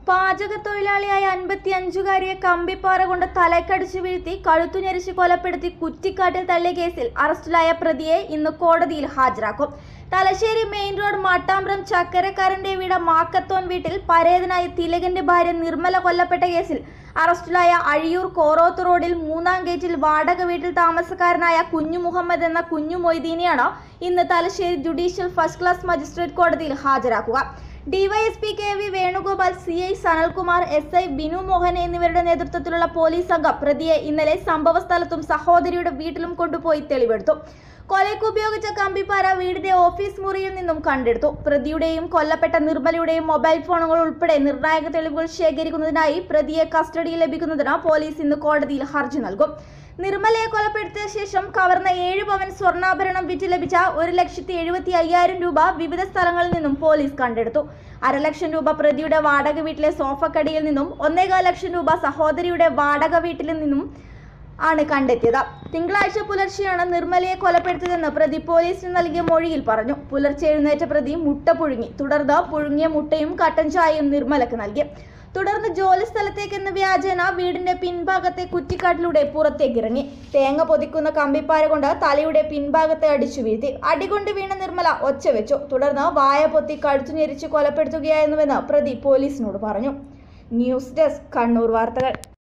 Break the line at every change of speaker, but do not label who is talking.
പാചക തൊഴിലാളിയായ അൻപത്തി അഞ്ചുകാരിയെ കമ്പിപ്പാറ കൊണ്ട് തലക്കടിച്ചു വീഴ്ത്തി കഴുത്തു ഞെരിച്ച് കൊലപ്പെടുത്തി കുറ്റിക്കാട്ടിൽ തള്ളിയ കേസിൽ അറസ്റ്റിലായ പ്രതിയെ ഇന്ന് കോടതിയിൽ ഹാജരാക്കും തലശ്ശേരി മെയിൻ റോഡ് മട്ടാമ്പ്രം ചക്കരക്കാരന്റെ വീട് മാക്കത്തോൻ വീട്ടിൽ പരേതനായ തിലകന്റെ ഭാര്യ നിർമ്മല കൊല്ലപ്പെട്ട കേസിൽ അറസ്റ്റിലായ അഴിയൂർ കോറോത്ത് റോഡിൽ മൂന്നാം ഗേറ്റിൽ വാടക വീട്ടിൽ താമസക്കാരനായ കുഞ്ഞു മുഹമ്മദ് എന്ന കുഞ്ഞു മൊയ്തീനെയാണ് ഇന്ന് Thalassery judicial first class magistrate കോടതിയിൽ ഹാജരാക്കുക DYSP K V Venugopal C I Sanalkumar S I Binu Mohan എന്നിവരുടെ നേതൃത്വത്തിലുള്ള പോലീസ് സംഘം പ്രതിയെ ഇന്നലെ സംഭവ സ്ഥലത്തും സഹോദരിയുടെ വീട്ടിലും കൊണ്ടുപോയി തെളിവെടുത്തു കൊലയ്ക്ക് ഉപയോഗിച്ച കമ്പിപ്പാറ വീടിന്റെ ഓഫീസ് മുറിയിൽ നിന്നും കണ്ടെടുത്തു പ്രതിയുടെയും കൊല്ലപ്പെട്ട നിർമ്മലയുടെയും മൊബൈൽ ഫോണുകൾ ഉൾപ്പെടെ നിർണായക തെളിവുകൾ ശേഖരിക്കുന്നതിനായി പ്രതിയെ കസ്റ്റഡിയിൽ ലഭിക്കുന്നതിന് പോലീസ് ഇന്ന് കോടതിയിൽ ഹർജി നൽകും നിർമ്മലയെ കൊലപ്പെടുത്തിയ ശേഷം കവർന്ന ഏഴ് പവൻ സ്വർണ്ണാഭരണം വിറ്റ് ലഭിച്ച ഒരു ലക്ഷത്തി എഴുപത്തി അയ്യായിരം രൂപ വിവിധ സ്ഥലങ്ങളിൽ നിന്നും പോലീസ് കണ്ടെടുത്തു അരലക്ഷം രൂപ പ്രതിയുടെ വാടക വീട്ടിലെ സോഫക്കടിയിൽ നിന്നും ഒന്നേകാൽ ലക്ഷം രൂപ സഹോദരിയുടെ വാടക വീട്ടിൽ നിന്നും ആണ് കണ്ടെത്തിയത് തിങ്കളാഴ്ച പുലർച്ചെയാണ് നിർമ്മലയെ കൊലപ്പെടുത്തിയതെന്ന് പ്രതി പോലീസിന് നൽകിയ മൊഴിയിൽ പറഞ്ഞു പുലർച്ചെ എഴുന്നേറ്റ പ്രതി മുട്ട പുഴുങ്ങി തുടർന്ന് പുഴുങ്ങിയ മുട്ടയും കട്ടൻ ചായയും നിർമ്മലക്ക് നൽകി തുടർന്ന് ജോലി സ്ഥലത്തേക്ക് എന്ന വ്യാജേന വീടിന്റെ പിൻഭാഗത്തെ കുറ്റിക്കാട്ടിലൂടെ പുറത്തേക്ക് ഇറങ്ങി തേങ്ങ പൊതിക്കുന്ന കമ്പിപ്പാര കൊണ്ട് തലയുടെ പിൻഭാഗത്തെ അടിച്ചു വീഴ്ത്തി അടികൊണ്ട് വീണ നിർമ്മല ഒച്ച വെച്ചു തുടർന്ന് വായ പൊത്തി കഴുത്തു ഞെരിച്ച് കൊലപ്പെടുത്തുകയായിരുന്നുവെന്ന് പ്രതി പോലീസിനോട് പറഞ്ഞു ന്യൂസ് ഡെസ്ക് കണ്ണൂർ വാർത്തകൾ